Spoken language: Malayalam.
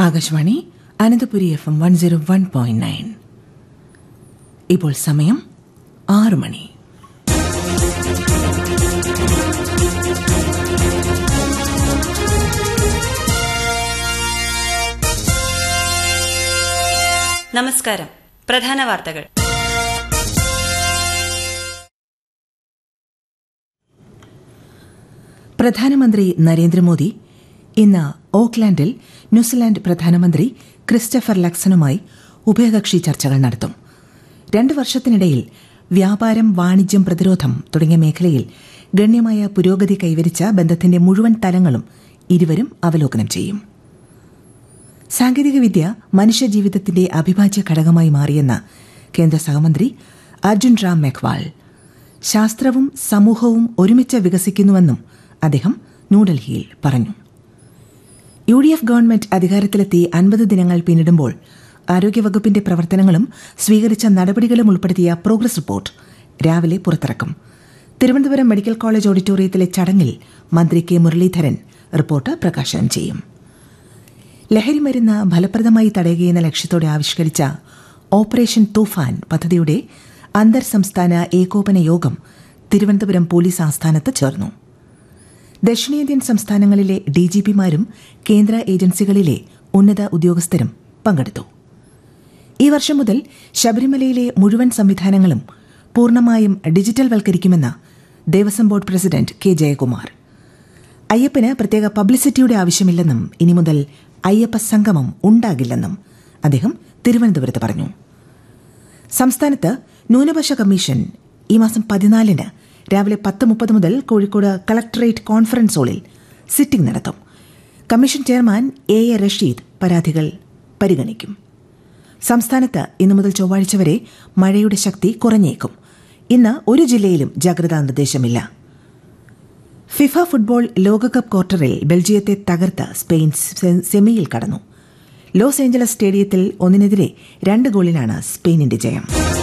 Akashvani Ananthapuri F M one zero one point nine ഇപ്പോൾ സമയം ആറു മണി നമസ്കാരം പ്രധാന വാർത്തകൾ പ്രധാനമന്ത്രി നരേന്ദ്രമോദി ഇന്ന് ഓക്ലാൻഡിൽ ന്യൂസിലാൻഡ് പ്രധാനമന്ത്രി ക്രിസ്റ്റഫർ ലക്സനുമായി ഉഭയകക്ഷി ചർച്ചകൾ നടത്തും രണ്ട് വർഷത്തിനിടയിൽ വ്യാപാരം വാണിജ്യം പ്രതിരോധം തുടങ്ങിയ മേഖലയിൽ ഗണ്യമായ പുരോഗതി കൈവരിച്ച ബന്ധത്തിന്റെ മുഴുവൻ തലങ്ങളും ഇരുവരും അവലോകനം ചെയ്യും സാങ്കേതികവിദ്യ മനുഷ്യജീവിതത്തിന്റെ അവിഭാജ്യ ഘടകമായി മാറിയെന്ന് കേന്ദ്ര സഹമന്ത്രി അർജുൻ റാം മെഘ്വാൾ ശാസ്ത്രവും സമൂഹവും ഒരുമിച്ച് വികസിക്കുന്നുവെന്നും അദ്ദേഹം ന്യൂഡൽഹിയിൽ പറഞ്ഞു യു ഡി എഫ് ഗവൺമെന്റ് അധികാരത്തിലെത്തി അൻപത് ദിനങ്ങൾ പിന്നിടുമ്പോൾ ആരോഗ്യവകുപ്പിന്റെ പ്രവർത്തനങ്ങളും സ്വീകരിച്ച നടപടികളും ഉൾപ്പെടുത്തിയ പ്രോഗ്രസ് റിപ്പോർട്ട് രാവിലെ പുറത്തിറക്കും തിരുവനന്തപുരം മെഡിക്കൽ കോളേജ് ഓഡിറ്റോറിയത്തിലെ ചടങ്ങിൽ മന്ത്രി കെ മുരളീധരൻ റിപ്പോർട്ട് പ്രകാശനം ചെയ്യും ലഹരിമരുന്ന് ഫലപ്രദമായി തടയുകയെന്ന ലക്ഷ്യത്തോടെ ആവിഷ്കരിച്ച ഓപ്പറേഷൻ തൂഫാൻ പദ്ധതിയുടെ അന്തർ സംസ്ഥാന ഏകോപന യോഗം തിരുവനന്തപുരം പോലീസ് ആസ്ഥാനത്ത് ചേർന്നു ദക്ഷിണേന്ത്യൻ സംസ്ഥാനങ്ങളിലെ ഡിജിപിമാരും കേന്ദ്ര ഏജൻസികളിലെ ഉന്നത ഉദ്യോഗസ്ഥരും പങ്കെടുത്തു ഈ വർഷം മുതൽ ശബരിമലയിലെ മുഴുവൻ സംവിധാനങ്ങളും പൂർണ്ണമായും ഡിജിറ്റൽ വൽക്കരിക്കുമെന്ന് Devaswom board president K Jayakumar അയ്യപ്പന് പ്രത്യേക പബ്ലിസിറ്റിയുടെ ആവശ്യമില്ലെന്നും ഇനി മുതൽ അയ്യപ്പ സംഗമം ഉണ്ടാകില്ലെന്നും അദ്ദേഹം തിരുവനന്തപുരത്ത് പറഞ്ഞു സംസ്ഥാനത്ത് ന്യൂനപക്ഷ കമ്മീഷൻ ഈ മാസം പതിനാലിന് രാവിലെ പത്ത് മുപ്പത് മുതൽ കോഴിക്കോട് കളക്ടറേറ്റ് കോൺഫറൻസ് ഹാളിൽ സിറ്റിംഗ് നടത്തും commission chairman A A Rasheed പരാതികൾ പരിഗണിക്കും സംസ്ഥാനത്ത് ഇന്നു മുതൽ ചൊവ്വാഴ്ച വരെ മഴയുടെ ശക്തി കുറഞ്ഞേക്കും ഇന്ന് ഒരു ജില്ലയിലും ജാഗ്രതാ നിർദ്ദേശമില്ല ഫിഫ ഫുട്ബോൾ ലോകകപ്പ് ക്വാർട്ടറിൽ ബെൽജിയത്തെ തകർത്ത് സ്പെയിൻ സെമിയിൽ കടന്നു ലോസ് ഏഞ്ചലസ് സ്റ്റേഡിയത്തിൽ ഒന്നിനെതിരെ രണ്ട് ഗോളിനാണ് സ്പെയിനിന്റെ ജയം